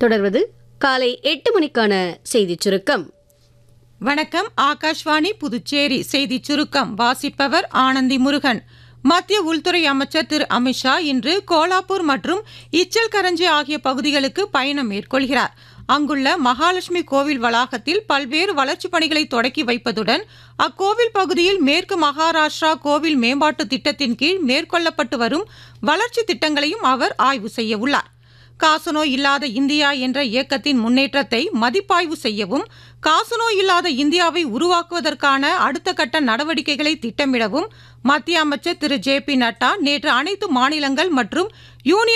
தொடர்வது காலை எட்டு மணிக்கான செய்திச் சுருக்கம் வணக்கம் ஆகாஷ்வாணி புதுச்சேரி செய்தி சுருக்கம் வாசிப்பவர் ஆனந்தி முருகன் மத்திய உள்துறை அமைச்சர் திரு அமித்ஷா இன்று கோலாப்பூர் மற்றும் இச்சல்கரஞ்சி ஆகிய பகுதிகளுக்கு பயணம் மேற்கொள்கிறார் அங்குள்ள மகாலட்சுமி கோவில் வளாகத்தில் பல்வேறு வளர்ச்சிப் பணிகளை தொடக்கி வைப்பதுடன் அக்கோவில் பகுதியில் மேற்கு மகாராஷ்டிரா கோவில் மேம்பாட்டு திட்டத்தின் கீழ் மேற்கொள்ளப்பட்டு வரும் வளர்ச்சி திட்டங்களையும் அவர் ஆய்வு செய்ய உள்ளார் காசநோய் இல்லாத இந்தியா என்ற இயக்கத்தின் முன்னேற்றத்தை மதிப்பாய்வு செய்யவும் காசநோய் இல்லாத இந்தியாவை உருவாக்குவதற்கான அடுத்த கட்ட நடவடிக்கைகளை திட்டமிடவும் மத்திய அமைச்சர் திரு ஜே பி நட்டா நேற்று அனைத்து மாநிலங்கள் மற்றும் யூனியன்